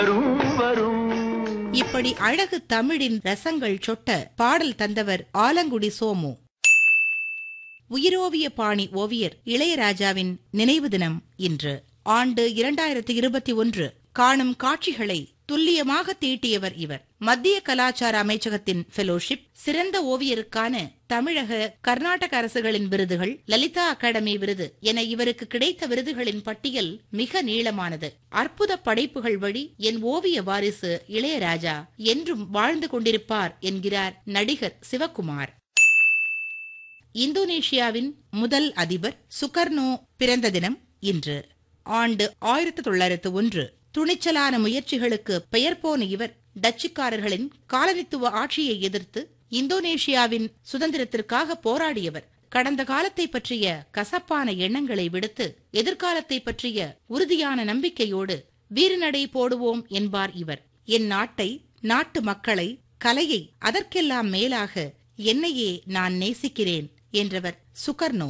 இப்படி அழகு தமிழின் ரசங்கள் சொட்ட பாடல் தந்தவர் ஆலங்குடி சோமு உயிரோவிய பாணி ஓவியர் இளையராஜாவின் நினைவு தினம் இன்று ஆண்டு இரண்டாயிரத்தி இருபத்தி ஒன்று காணும் காட்சிகளை துல்லியமாக தீட்டியவர் இவர் மத்திய கலாச்சார அமைச்சகத்தின் ஃபெலோஷிப் சிறந்த ஓவியருக்கான தமிழக கர்நாடக அரசுகளின் விருதுகள் லலிதா அகாடமி விருது என இவருக்கு கிடைத்த விருதுகளின் பட்டியல் மிக நீளமானது அற்புத படைப்புகள் வழி என் ஓவிய வாரிசு இளையராஜா என்றும் வாழ்ந்து கொண்டிருப்பார் என்கிறார் நடிகர் சிவகுமார் இந்தோனேஷியாவின் முதல் அதிபர் சுகர்னோ பிறந்த தினம் இன்று ஆண்டு ஆயிரத்தி தொள்ளாயிரத்து ஒன்று துணிச்சலான முயற்சிகளுக்கு பெயர் போன இவர் டச்சுக்காரர்களின் காலனித்துவ ஆட்சியை எதிர்த்து இந்தோனேஷியாவின் சுதந்திரத்திற்காக போராடியவர் கடந்த காலத்தை பற்றிய கசப்பான எண்ணங்களை விடுத்து எதிர்காலத்தை பற்றிய உறுதியான நம்பிக்கையோடு வீறுநடை போடுவோம் என்பார் இவர் என் நாட்டை நாட்டு மக்களை கலையை அதற்கெல்லாம் மேலாக என்னையே நான் நேசிக்கிறேன் என்றவர் சுகர்னோ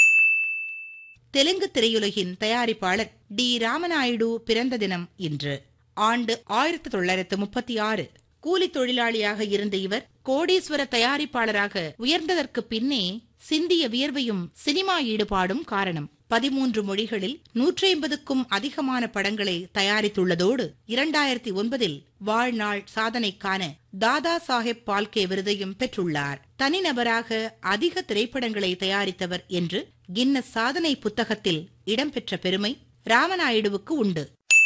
தெலுங்கு திரையுலகின் தயாரிப்பாளர் டி ராமநாயுடு பிறந்த தினம் இன்று ஆண்டு ஆயிரத்தி தொள்ளாயிரத்து முப்பத்தி ஆறு கூலி தொழிலாளியாக இருந்த இவர் கோடீஸ்வர தயாரிப்பாளராக உயர்ந்ததற்கு பின்னே சிந்திய வியர்வையும் சினிமா ஈடுபாடும் காரணம் பதிமூன்று மொழிகளில் நூற்றி ஐம்பதுக்கும் அதிகமான படங்களை தயாரித்துள்ளதோடு இரண்டாயிரத்தி ஒன்பதில் வாழ்நாள் சாதனைக்கான தாதா சாஹேப் பால்கே விருதையும் பெற்றுள்ளார் தனிநபராக அதிக திரைப்படங்களை தயாரித்தவர் என்று கின்னஸ் சாதனை புத்தகத்தில் இடம்பெற்ற பெருமை ராமநாயுடுவுக்கு உண்டு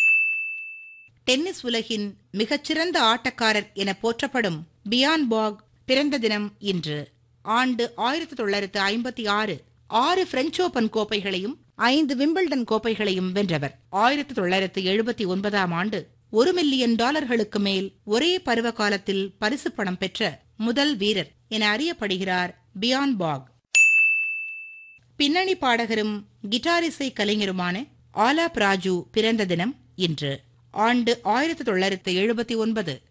டென்னிஸ் உலகின் மிகச்சிறந்த ஆட்டக்காரர் என போற்றப்படும் பியான் பாக் பிறந்த தினம் இன்று ஆண்டு ஆயிரத்தி தொள்ளாயிரத்து ஐம்பத்தி ஆறு ஆறு பிரெஞ்சு ஓபன் கோப்பைகளையும் ஐந்து விம்பிள்டன் கோப்பைகளையும் வென்றவர் ஆயிரத்தி தொள்ளாயிரத்து எழுபத்தி ஒன்பதாம் ஆண்டு ஒரு மில்லியன் டாலர்களுக்கு மேல் ஒரே பருவ காலத்தில் பரிசு பணம் பெற்ற முதல் வீரர் என அறியப்படுகிறார் பியான் பாக் பின்னணி பாடகரும் கிட்டாரிசை கலைஞருமான ஆலாப் ராஜு பிறந்த தினம் இன்று ஆண்டு ஆயிரத்தி தொள்ளாயிரத்து எழுபத்தி ஒன்பது